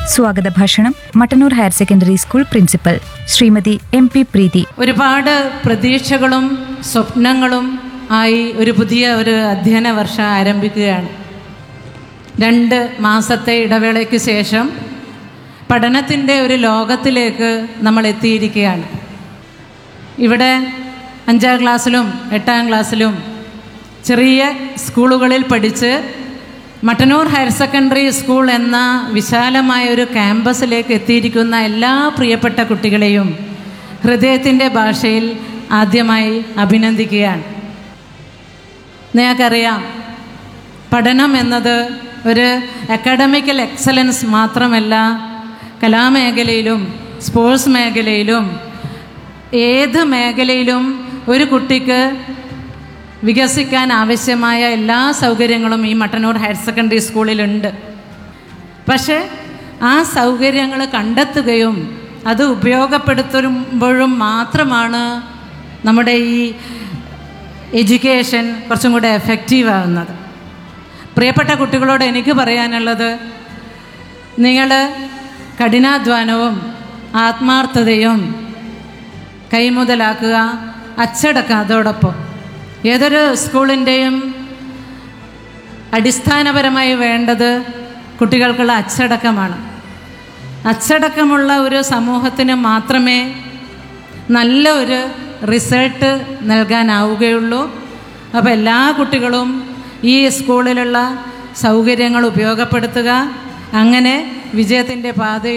സ്വാഗത ഭാഷണം Mattannur higher secondary school principal Shrimati M P Preethi ഒരുപാട് പ്രതീക്ഷകളും സ്വപ്നങ്ങളും ആയി ഒരു പുതിയ ഒരു അധ്യയന വർഷം ആരംഭിക്കുകയാണ് രണ്ട് മാസത്തെ ഇടവേളയ്ക്ക് ശേഷം പഠനത്തിൻ്റെ ഒരു ലോകത്തിലേക്ക് നമ്മൾ എത്തിയിരിക്കുകയാണ് ഇവിടെ അഞ്ചാം ക്ലാസ്സിലും എട്ടാം ക്ലാസ്സിലും ചെറിയ സ്കൂളുകളിൽ പഠിച്ച് മട്ടന്നൂർ ഹയർ സെക്കൻഡറി സ്കൂൾ എന്ന വിശാലമായ ഒരു ക്യാമ്പസിലേക്ക് എത്തിയിരിക്കുന്ന എല്ലാ പ്രിയപ്പെട്ട കുട്ടികളെയും ഹൃദയത്തിൻ്റെ ഭാഷയിൽ ആദ്യമായി അഭിനന്ദിക്കുകയാണ് നിങ്ങൾക്കറിയാം പഠനം എന്നത് ഒരു അക്കാഡമിക്കൽ എക്സലൻസ് മാത്രമല്ല കലാമേഖലയിലും സ്പോർട്സ് മേഖലയിലും ഏത് മേഖലയിലും ഒരു കുട്ടിക്ക് വികസിക്കാൻ ആവശ്യമായ എല്ലാ സൗകര്യങ്ങളും ഈ മട്ടന്നൂർ ഹയർ സെക്കൻഡറി സ്കൂളിലുണ്ട് പക്ഷേ ആ സൗകര്യങ്ങൾ കണ്ടെത്തുകയും അത് ഉപയോഗപ്പെടുത്തുമ്പോഴും മാത്രമാണ് നമ്മുടെ ഈ എഡ്യൂക്കേഷൻ കുറച്ചും കൂടെ എഫക്റ്റീവ് ആവുന്നത് പ്രിയപ്പെട്ട കുട്ടികളോട് എനിക്ക് പറയാനുള്ളത് നിങ്ങൾ കഠിനാധ്വാനവും ആത്മാർത്ഥതയും കൈമുതലാക്കുക അച്ചടക്കം അതോടൊപ്പം ഏതൊരു സ്കൂളിൻ്റെയും അടിസ്ഥാനപരമായി വേണ്ടത് കുട്ടികൾക്കുള്ള അച്ചടക്കമാണ് അച്ചടക്കമുള്ള ഒരു സമൂഹത്തിന് മാത്രമേ നല്ല ഒരു റിസൾട്ട് നൽകാനാവുകയുള്ളൂ അപ്പോൾ എല്ലാ കുട്ടികളും ഈ സ്കൂളിലുള്ള സൗകര്യങ്ങൾ ഉപയോഗപ്പെടുത്തുക അങ്ങനെ വിജയത്തിൻ്റെ പാതയിൽ